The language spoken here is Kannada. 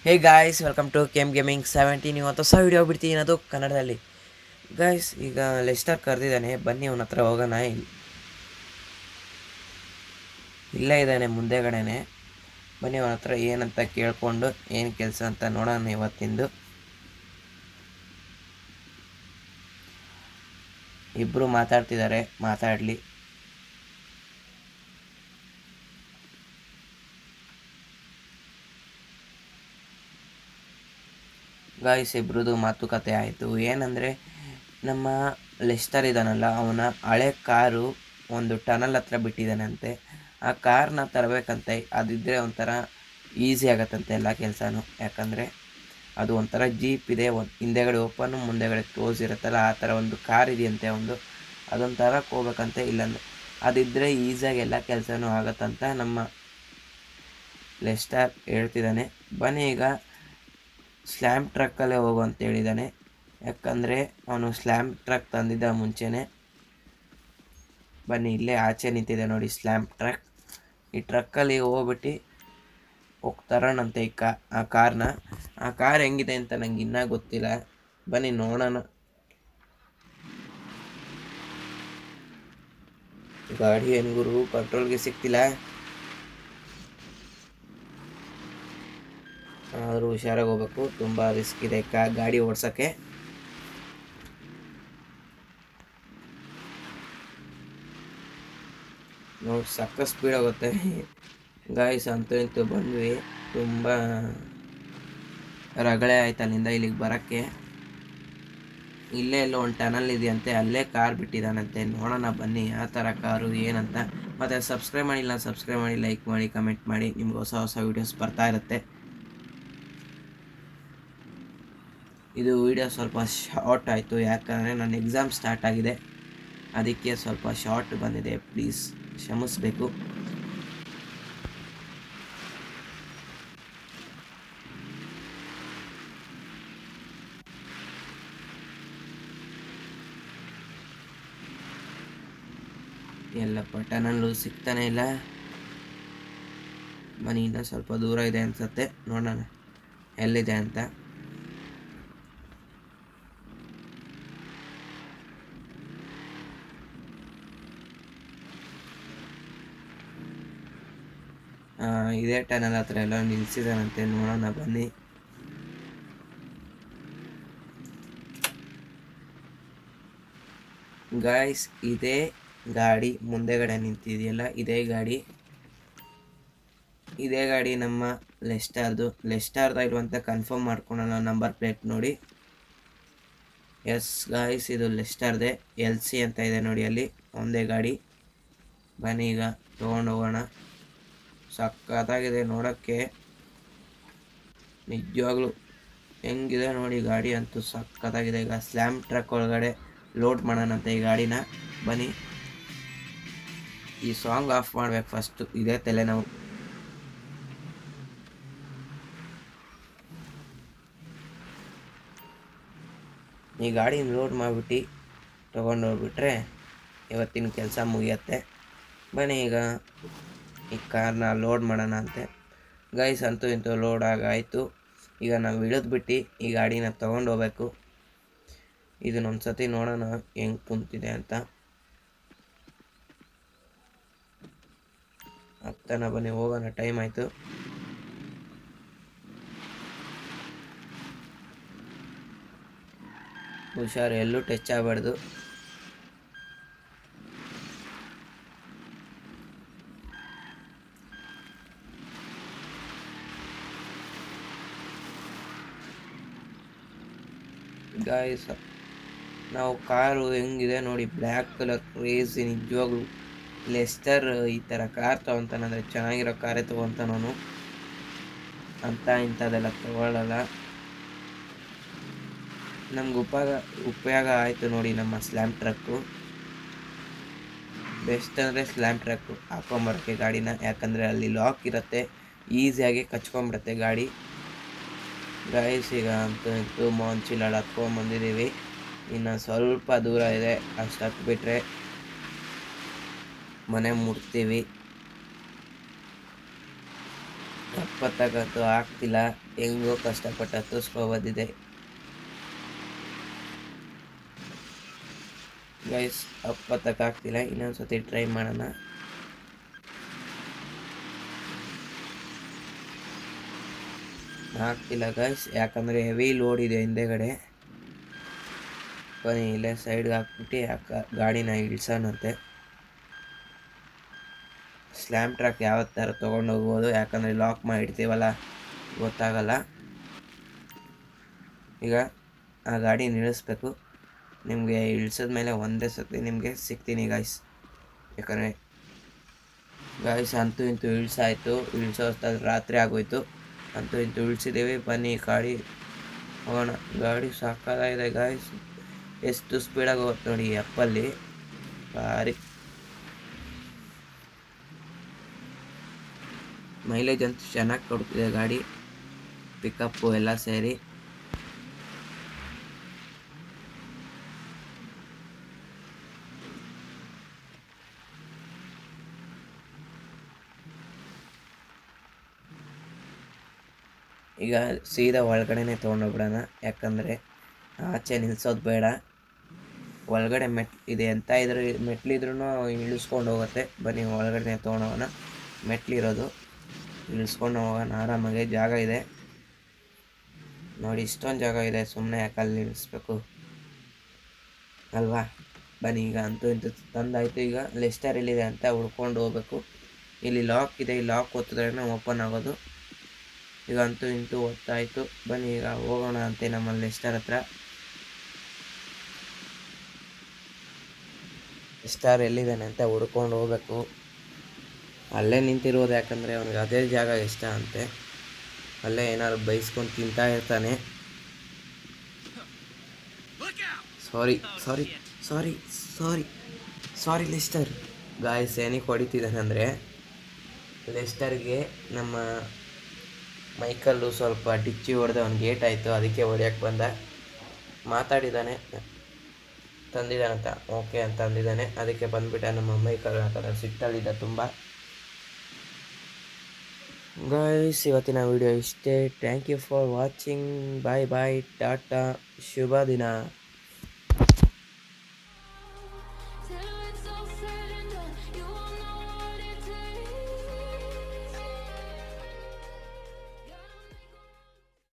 ಹೇ ಗಾಯ್ಸ್ ವೆಲ್ಕಮ್ ಟು ಕೇಮ್ ಗೇಮಿಂಗ್ ಸೆವೆಂಟೀನ್ ಇವತ್ತು ಹೊಸ ವಿಡಿಯೋ ಬಿಡ್ತೀನಿ ಅದು ಕನ್ನಡದಲ್ಲಿ ಗಾಯ್ಸ್ ಈಗ ಲೆಸ್ಟರ್ ಕರೆದಿದ್ದಾನೆ ಬನ್ನಿ ಅವನ ಹತ್ರ ಹೋಗೋಣ ಇಲ್- ಇಲ್ಲೇ ಇದ್ದಾನೆ ಮುಂದೆಗಡೆನೆ ಬನ್ನಿ ಅವನ ಹತ್ರ ಏನಂತ ಕೇಳ್ಕೊಂಡು ಏನು ಕೆಲಸ ಅಂತ ನೋಡೋಣ ಇವತ್ತಿಂದು ಇಬ್ಬರು ಮಾತಾಡ್ತಿದ್ದಾರೆ ಮಾತಾಡಲಿ ಗಾಯ್ಸ್ ಇಬ್ರದ್ದು ಮಾತುಕತೆ ಆಯಿತು ಏನಂದರೆ ನಮ್ಮ ಲೆಸ್ಟರ್ ಇದ್ದಾನಲ್ಲ ಅವನ ಹಳೆ ಕಾರು ಒಂದು ಟನಲ್ ಹತ್ರ ಬಿಟ್ಟಿದ್ದಾನಂತೆ ಆ ಕಾರ್ನ ತರಬೇಕಂತೆ ಅದಿದ್ದರೆ ಒಂಥರ ಈಸಿ ಆಗತ್ತಂತೆ ಎಲ್ಲ ಕೆಲಸನೂ ಯಾಕಂದರೆ ಅದು ಒಂಥರ ಜೀಪ್ ಇದೆ ಒಂದು ಹಿಂದೆಗಡೆ ಓಪನ್ ಮುಂದೆಗಡೆ ಕ್ಲೋಸ್ ಇರುತ್ತಲ್ಲ ಆ ಥರ ಒಂದು ಕಾರ್ ಇದೆಯಂತೆ ಒಂದು ಅದೊಂದು ತರಕ್ಕೆ ಹೋಗ್ಬೇಕಂತೆ ಇಲ್ಲಾಂದ್ರೆ ಅದಿದ್ದರೆ ಈಸಿಯಾಗಿ ಎಲ್ಲ ಕೆಲಸನೂ ಆಗತ್ತಂತ ನಮ್ಮ ಲೆಸ್ಟರ್ ಹೇಳ್ತಿದ್ದಾನೆ ಬನ್ನಿ ಈಗ ಸ್ಲ್ಯಾಮ್ ಟ್ರಕ್ಕಲ್ಲೇ ಹೋಗು ಅಂತ ಹೇಳಿದ್ದಾನೆ ಯಾಕಂದರೆ ಅವನು ಸ್ಲ್ಯಾಮ್ ಟ್ರಕ್ ತಂದಿದ್ದ ಮುಂಚೆನೇ ಬನ್ನಿ ಇಲ್ಲೇ ಆಚೆ ನಿಂತಿದೆ ನೋಡಿ ಸ್ಲ್ಯಾಮ್ ಟ್ರಕ್ ಈ ಟ್ರಕ್ಕಲ್ಲಿ ಹೋಗ್ಬಿಟ್ಟು ಹೋಗ್ತಾರಣಂತೆ ಈ ಕಾ ಆ ಕಾರ್ನ ಆ ಕಾರ್ ಹೆಂಗಿದೆ ಅಂತ ನಂಗೆ ಇನ್ನೂ ಗೊತ್ತಿಲ್ಲ ಬನ್ನಿ ನೋಡೋಣ ಗಾಡಿ ಏನು ಗುರು ಪೆಟ್ರೋಲ್ಗೆ ಸಿಗ್ತಿಲ್ಲ ಆದರೂ ಹುಷಾರಾಗಿ ಹೋಗ್ಬೇಕು ತುಂಬ ರಿಸ್ಕ್ ಇದೆ ಕಾ ಗಾಡಿ ಓಡ್ಸೋಕ್ಕೆ ನೋಡಿ ಸಕ್ಕ ಸ್ಪೀಡ್ ಆಗುತ್ತೆ ಗಾಯ್ಸ್ ಅಂತೂ ಇಂತೂ ಬಂದ್ವಿ ತುಂಬ ರಗಳೆ ಆಯ್ತು ಅಲ್ಲಿಂದ ಇಲ್ಲಿಗೆ ಬರೋಕ್ಕೆ ಇಲ್ಲೇ ಎಲ್ಲೋ ಒಂದು ಟನಲ್ ಇದೆಯಂತೆ ಅಲ್ಲೇ ಕಾರ್ ಬಿಟ್ಟಿದ್ದಾನಂತೆ ನೋಡೋಣ ಬನ್ನಿ ಯಾವ ಥರ ಕಾರು ಏನಂತ ಮತ್ತು ಸಬ್ಸ್ಕ್ರೈಬ್ ಮಾಡಿಲ್ಲ ಸಬ್ಸ್ಕ್ರೈಬ್ ಮಾಡಿ ಲೈಕ್ ಮಾಡಿ ಕಮೆಂಟ್ ಮಾಡಿ ನಿಮ್ಗೆ ಹೊಸ ಹೊಸ ವೀಡಿಯೋಸ್ ಬರ್ತಾ ಇರುತ್ತೆ ಇದು ವಿಡಿಯೋ ಸ್ವಲ್ಪ ಶಾರ್ಟ್ ಆಯಿತು ಯಾಕಂದರೆ ನನ್ನ ಎಕ್ಸಾಮ್ ಸ್ಟಾರ್ಟ್ ಆಗಿದೆ ಅದಕ್ಕೆ ಸ್ವಲ್ಪ ಶಾರ್ಟ್ ಬಂದಿದೆ ಪ್ಲೀಸ್ ಕ್ಷಮಿಸಬೇಕು ಎಲ್ಲಪ್ಪ ಟನಲ್ಲು ಸಿಗ್ತಾನೆ ಇಲ್ಲ ಮನೆಯಿಂದ ಸ್ವಲ್ಪ ದೂರ ಇದೆ ಅನ್ಸತ್ತೆ ನೋಡೋಣ ಎಲ್ಲಿದೆ ಅಂತ ಆ, ಇದೇ ಟನಲ್ ಹತ್ರ ಎಲ್ಲ ನಿಲ್ಸಿದಾನಂತೆ ನೋಡೋಣ ಬನ್ನಿ ಗಾಯ್ಸ್ ಇದೇ ಗಾಡಿ ಮುಂದೆಗಡೆ ನಿಂತಿದೆಯಲ್ಲ ಇದೇ ಗಾಡಿ ಇದೇ ಗಾಡಿ ನಮ್ಮ ಲೆಸ್ಟಾರ್ದು ಲೆಸ್ಟಾರ್ದ ಇರುವಂತ ಕನ್ಫರ್ಮ್ ಮಾಡ್ಕೊಳೋಣ ನಂಬರ್ ಪ್ಲೇಟ್ ನೋಡಿ ಎಸ್ ಗಾಯ್ಸ್ ಇದು ಲೆಸ್ಟಾರ್ದೆ ಎಲ್ ಸಿ ಅಂತ ಇದೆ ನೋಡಿ ಅಲ್ಲಿ ಒಂದೇ ಗಾಡಿ ಬನ್ನಿ ಈಗ ತೊಗೊಂಡು ಹೋಗೋಣ ಸಕ್ಕತ್ತಾಗಿದೆ ನೋಡೋಕ್ಕೆ ನಿಜವಾಗ್ಲೂ ಹೆಂಗಿದೆ ನೋಡಿ ಗಾಡಿ ಅಂತೂ ಸಕ್ಕತ್ತಾಗಿದೆ ಈಗ ಸ್ಲ್ಯಾಮ್ ಟ್ರಕ್ ಒಳಗಡೆ ಲೋಡ್ ಮಾಡೋಣಂತೆ ಈ ಗಾಡಿನ ಬನ್ನಿ ಈ ಸಾಂಗ್ ಆಫ್ ಮಾಡ್ಬೇಕು ಫಸ್ಟು ಇದೇ ತಲೆನೋವು ಈ ಗಾಡಿನ ಲೋಡ್ ಮಾಡಿಬಿಟ್ಟು ತೊಗೊಂಡು ಹೋಗ್ಬಿಟ್ರೆ ಇವತ್ತಿನ ಕೆಲಸ ಮುಗಿಯತ್ತೆ ಬನ್ನಿ ಈಗ ಈ ಕಾರ್ನ ಲೋಡ್ ಮಾಡೋಣ ಅಂತೆ ಗೈಸ್ ಅಂತೂ ಇಂತೂ ಲೋಡ್ ಆಗಾಯಿತು ಈಗ ನಾವು ಇಳಿದ್ಬಿಟ್ಟು ಈ ಗಾಡಿನ ತೊಗೊಂಡು ಹೋಗ್ಬೇಕು ಇದನ್ನೊಂದು ಸತಿ ನೋಡೋಣ ಹೆಂಗೆ ಕುಂತಿದೆ ಅಂತ ಹತ್ತನ ಬನ್ನಿ ಹೋಗೋಣ ಟೈಮ್ ಆಯಿತು ಹುಷಾರು ಎಲ್ಲೂ ಟಚ್ ಆಗಬಾರ್ದು ಗಾಯ್ಸ್ ನಾವು ಕಾರು ಹೆಂಗಿದೆ ನೋಡಿ ಬ್ಲ್ಯಾಕ್ ಕಲರ್ ಕ್ರೇಜಿ ನಿಜವಾಗ್ಲು ಲೆಸ್ಟರ್ ಈ ಥರ ಕಾರ್ ತೊಗೊತಾನಂದ್ರೆ ಚೆನ್ನಾಗಿರೋ ಕಾರೇ ತೊಗೊತಾನವನು ಅಂತ ಇಂಥದ್ದೆಲ್ಲ ತೊಗೊಳ್ಳಲ್ಲ ನಮ್ಗೆ ಉಪಯೋಗ ಉಪಯೋಗ ಆಯಿತು ನೋಡಿ ನಮ್ಮ ಸ್ಲ್ಯಾಮ್ ಟ್ರಕ್ಕು ಬೆಸ್ಟ್ ಅಂದರೆ ಸ್ಲ್ಯಾಮ್ ಟ್ರಕ್ಕು ಹಾಕೊಂಬರೋಕ್ಕೆ ಗಾಡಿನ ಯಾಕಂದರೆ ಅಲ್ಲಿ ಲಾಕ್ ಇರುತ್ತೆ ಈಸಿಯಾಗಿ ಕಚ್ಕೊಂಬಿಡುತ್ತೆ ಗಾಡಿ ಗೈಸ್ ಈಗ ಅಂತೂ ಇಂತೂ ಮೋನ್ಚಿಲಾಳ ಹತ್ಕೊಂಬಂದಿದ್ದೀವಿ ಇನ್ನು ಸ್ವಲ್ಪ ದೂರ ಇದೆ ಅಷ್ಟು ಹತ್ಬಿಟ್ರೆ ಮನೆ ಮುಟ್ತೀವಿ ಎಪ್ಪತ್ತಾಗಂತೂ ಆಗ್ತಿಲ್ಲ ಹೆಂಗೋ ಕಷ್ಟಪಟ್ಟು ಹತ್ತಿಸ್ಕೊ ಬಂದಿದೆ ಗೈಸ್ ಅಪ್ಪತ್ತಕ್ಕೆ ಆಗ್ತಿಲ್ಲ ಇನ್ನೊಂದು ಸತಿ ಟ್ರೈ ಮಾಡೋಣ ಆಗ್ತಿಲ್ಲ ಗೈಸ್ ಯಾಕಂದರೆ ಹೆವಿ ಲೋಡ್ ಇದೆ ಹಿಂದೆಗಡೆ ಬನ್ನಿ ಇಲ್ಲೇ ಸೈಡ್ಗೆ ಹಾಕ್ಬಿಟ್ಟು ಯಾಕ ಗಾಡಿನ ಇಳಿಸೋಣಂತೆ ಸ್ಲ್ಯಾಮ್ ಟ್ರ್ಯಾಕ್ ಯಾವತ್ತು ಥರ ತೊಗೊಂಡು ಹೋಗ್ಬೋದು ಯಾಕಂದರೆ ಲಾಕ್ ಮಾಡಿರ್ತೀವಲ್ಲ ಗೊತ್ತಾಗಲ್ಲ ಈಗ ಆ ಗಾಡಿ ನಿಲ್ಲಿಸ್ಬೇಕು ನಿಮಗೆ ಇಳಿಸಿದ ಮೇಲೆ ಒಂದೇ ಸತಿ ನಿಮಗೆ ಸಿಗ್ತೀನಿ ಗಾಯ್ಸ್ ಯಾಕಂದರೆ ಗಾಯ್ಸ್ ಅಂತೂ ಇಂತೂ ಇಳಿಸಾಯ್ತು ಇಳಿಸೋ ಹೊತ್ತಲ್ಲಿ ರಾತ್ರಿ ಆಗೋಯ್ತು ಅಂತೂ ಇಂತೂ ಇಳಿಸಿದ್ದೀವಿ ಬನ್ನಿ ಗಾಡಿ ಹೋಗೋಣ ಗಾಡಿ ಸಾಕಾಗಿದೆ ಗಾಯ್ಸ್ ಎಷ್ಟು ಸ್ಪೀಡಾಗಿ ಹೋಗುತ್ತೆ ನೋಡಿ ಈ ಅಪ್ಪಲ್ಲಿ ಭಾರಿ ಮೈಲೇಜ್ ಅಂತೂ ಚೆನ್ನಾಗಿ ಕೊಡ್ತಿದೆ ಗಾಡಿ ಪಿಕಪ್ಪು ಎಲ್ಲ ಸೇರಿ ಈಗ ಸೀದಾ ಒಳಗಡೆನೆ ತೊಗೊಂಡೋಗ್ಬಿಡೋಣ ಯಾಕಂದರೆ ಆಚೆ ನಿಲ್ಸೋದು ಬೇಡ ಒಳಗಡೆ ಮೆಟ್ ಇದೆ ಎಂತ ಇದ್ರೆ ಮೆಟ್ಲಿದ್ರೂ ಇಳಿಸ್ಕೊಂಡು ಹೋಗುತ್ತೆ ಬನ್ನಿ ಒಳಗಡೆ ತೊಗೊಂಡೋಗೋಣ ಮೆಟ್ಲಿರೋದು ಇಳಿಸ್ಕೊಂಡು ಹೋಗೋಣ ಆರಾಮಾಗಿ ಜಾಗ ಇದೆ ನೋಡಿ ಇಷ್ಟೊಂದು ಜಾಗ ಇದೆ ಸುಮ್ಮನೆ ಯಾಕೆ ಅಲ್ಲಿ ನಿಲ್ಲಿಸ್ಬೇಕು ಅಲ್ವಾ ಬನ್ನಿ ಈಗ ಅಂತೂ ಇಂತೂ ತಂದಾಯಿತು ಈಗ ಲೆಸ್ಟರ್ ಎಲ್ಲಿದೆ ಅಂತ ಹುಡ್ಕೊಂಡು ಹೋಗ್ಬೇಕು ಇಲ್ಲಿ ಲಾಕ್ ಇದೆ ಈ ಲಾಕ್ ಒತ್ತಿದ್ರೇ ಓಪನ್ ಆಗೋದು ಈಗ ಅಂತೂ ಇಂತೂ ಒತ್ತಾಯಿತು ಬನ್ನಿ ಈಗ ಹೋಗೋಣ ಅಂತೆ ನಮ್ಮ ಲೆಸ್ಟರ್ ಹತ್ರ ಸ್ಟಾರ್ ಎಲ್ಲಿದ್ದಾನೆ ಅಂತ ಹುಡ್ಕೊಂಡು ಹೋಗ್ಬೇಕು ಅಲ್ಲೇ ನಿಂತಿರೋದು ಯಾಕಂದರೆ ಅವನಿಗೆ ಅದೇ ಜಾಗ ಇಷ್ಟ ಅಂತೆ ಅಲ್ಲೇ ಏನಾದ್ರು ಬೈಸ್ಕೊಂಡು ತಿಂತಾ ಇರ್ತಾನೆ ಸಾರಿ ಸಾರಿ ಸಾರಿ ಸಾರಿ ಸಾರಿ ಲೆಸ್ಟರ್ ಗಾಯಸ್ ಏನಕ್ಕೆ ಹೊಡಿತಿದ್ದಾನೆ ಅಂದರೆ ಲೆಸ್ಟರ್ಗೆ ನಮ್ಮ ಮೈಕಲ್ಲು ಸ್ವಲ್ಪ ಡಿಚ್ಚಿ ಹೊಡೆದು ಅವ್ನಿಗೆ ಏಟ್ ಆಯಿತು ಅದಕ್ಕೆ ಹೊಡ್ಯಕ್ಕೆ ಬಂದ ಮಾತಾಡಿದ್ದಾನೆ ತಂದಿದ್ದಾನಂತ ಓಕೆ ಅಂತ ಅಂದಿದ್ದಾನೆ ಅದಕ್ಕೆ ಬಂದುಬಿಟ್ಟ ನಮ್ಮ ಮೈಕಲ್ ಆ ಥರ ಸಿಟ್ಟಲ್ಲಿದ್ದ ತುಂಬ ಗೈಸ್ ಇವತ್ತಿನ ವಿಡಿಯೋ ಇಷ್ಟೇ thank you for watching bye bye tata ಶುಭ ದಿನ